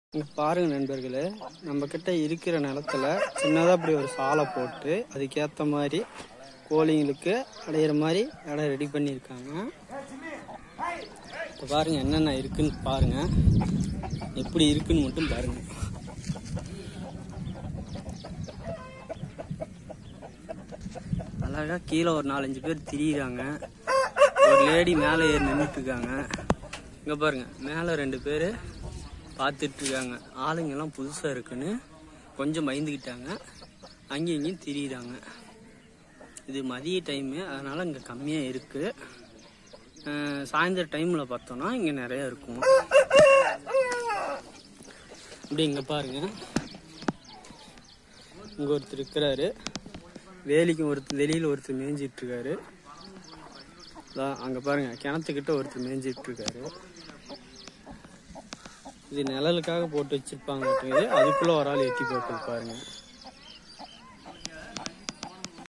இங்க பாருங்க நண்பர்களே நம்ம கிட்ட இருக்கிற நிலத்துல சின்னதா அப்படி ஒரு சாலை போட்டு அதுக்கேத்த மாதிரி கோழிங்களுக்கு அடையிற மாதிரி இடம் ரெடி பண்ணியிருக்காங்க இப்போ பாருங்க என்னென்ன இருக்குன்னு பாருங்க எப்படி இருக்குன்னு மட்டும் பாருங்க அழகா கீழே ஒரு நாலஞ்சு பேர் திரியிறாங்க ஒரு லேடி மேலே ஏறி நின்றுட்டு இருக்காங்க இங்க பாருங்க மேலே ரெண்டு பேர் பார்த்துட்டு இருக்காங்க ஆளுங்க எல்லாம் புதுசா இருக்குன்னு கொஞ்சம் பயந்துக்கிட்டாங்க அங்கேயும் இங்கேயும் திரியிறாங்க இது மதிய டைமு அதனால இங்கே கம்மியாக இருக்கு அஹ் சாயந்தர டைம்ல பார்த்தோம்னா இங்கே நிறைய இருக்கும் இப்படி இங்கே பாருங்க இங்கே ஒருத்தர் இருக்கிறாரு வேலிக்கும் ஒருத்தர் வெளியில் ஒருத்தர் மேய்ஞ்சிட்டு இருக்காரு அதான் அங்கே பாருங்க கிணத்துக்கிட்ட ஒருத்தர் மேய்ஞ்சிட்டு இருக்காரு இது நிழலுக்காக போட்டு வச்சிருப்பாங்க அதுக்குள்ள ஒரு ஆள் எட்டி போட்டு பாருங்க